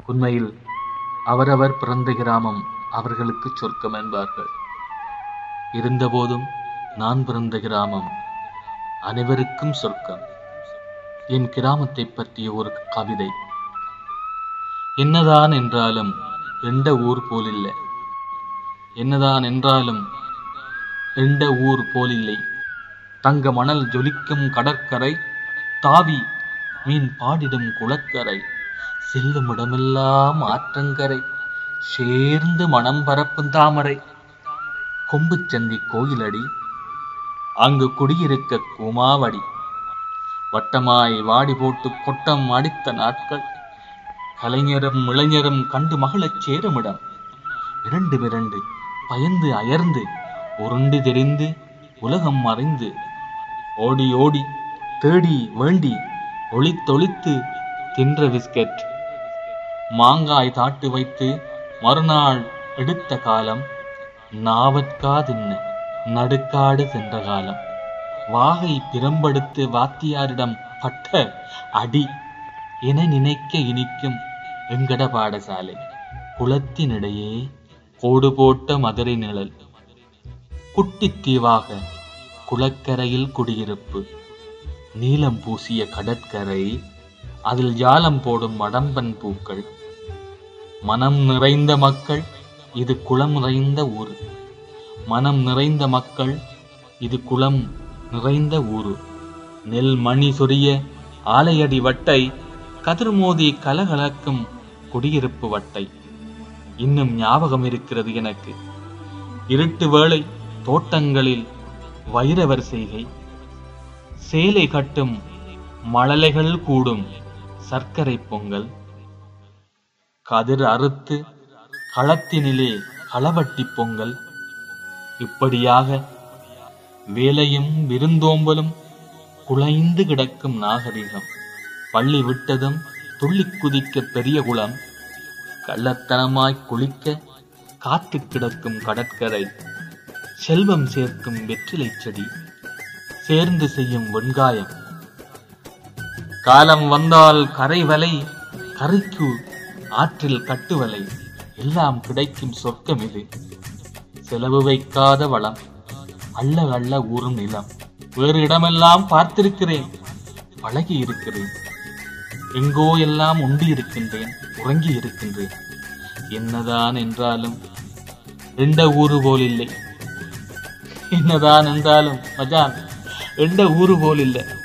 உண்மையில் அவரவர் பிறந்த கிராமம் அவர்களுக்கு சொர்க்கம் என்பார்கள் இருந்தபோதும் நான் பிறந்த கிராமம் அனைவருக்கும் சொர்க்கம் என் கிராமத்தை பற்றிய ஒரு கவிதை என்னதான் என்றாலும் எந்த ஊர் போலில்லை என்னதான் என்றாலும் எந்த ஊர் போலில்லை தங்க மணல் ஜொலிக்கும் கடற்கரை தாவி மீன் பாடிடும் குளக்கரை செல்லும் இடமெல்லாம் ஆற்றங்கரை சேர்ந்து மனம் பரப்பும் தாமரை கொம்புச்சந்தி கோயிலடி அங்கு குடியிருக்க குமாவடி வட்டமாய் வாடி போட்டு கொட்டம் அடித்த நாட்கள் கலைஞரும் இளைஞரும் கண்டு மகிழச் சேருமிடம் இரண்டு விரண்டு பயந்து அயர்ந்து உருண்டு தெரிந்து உலகம் மறைந்து ஓடி ஓடி தேடி வேண்டி ஒளித்தொளித்து தின்ற பிஸ்கெட் மாங்காய் தாட்டு வைத்து மறுநாள் எடுத்த காலம் நாவற்காதின்ன நடுக்காடு சென்ற காலம் வாகை பிரம்படுத்து வாத்தியாரிடம் பட்ட அடி என நினைக்க இனிக்கும் எங்கட பாடசாலை குளத்தினிடையே கோடு போட்ட மதுரை நிழல் குட்டித் தீவாக குளக்கரையில் குடியிருப்பு நீலம் பூசிய கடற்கரை அதில் ஜாலம் போடும் மடம்பன் பூக்கள் மனம் நிறைந்த மக்கள் இது குளம் நிறைந்த ஊர் மனம் நிறைந்த மக்கள் இது குளம் நிறைந்த ஊரு நெல் மணி சொரிய ஆலையடி வட்டை கதிர்மோதி கலகலக்கும் குடியிருப்பு வட்டை இன்னும் ஞாபகம் இருக்கிறது எனக்கு இருட்டு வேளை தோட்டங்களில் வைரவர் செய்கை சேலை கட்டும் மழலைகள் கூடும் சர்க்கரை பொங்கல் கதிர் அறுத்து களத்தினிலே களவட்டி பொங்கல் இப்படியாக வேலையும் விருந்தோம்பலும் குலைந்து கிடக்கும் நாகரிகம் பள்ளி விட்டதும் துள்ளி குதிக்க பெரிய குளம் கள்ளத்தனமாய் குளிக்க காத்து கிடக்கும் கடற்கரை செல்வம் சேர்க்கும் வெற்றிலை செடி சேர்ந்து செய்யும் வெண்காயம் காலம் வந்தால் கரை வலை கரைக்கு ஆற்றில் கட்டுவலை எல்லாம் கிடைக்கும் சொர்க்கம் இது செலவு வைக்காத வளம் அள்ள அள்ள ஊறும் நிலம் வேறு இடமெல்லாம் பார்த்திருக்கிறேன் பழகி இருக்கிறேன் எங்கோ எல்லாம் உண்டு இருக்கின்றேன் உறங்கி இருக்கின்றேன் என்னதான் என்றாலும் எந்த ஊரு போல் இல்லை என்னதான் என்றாலும் மஜான் எந்த ஊரு போல் இல்லை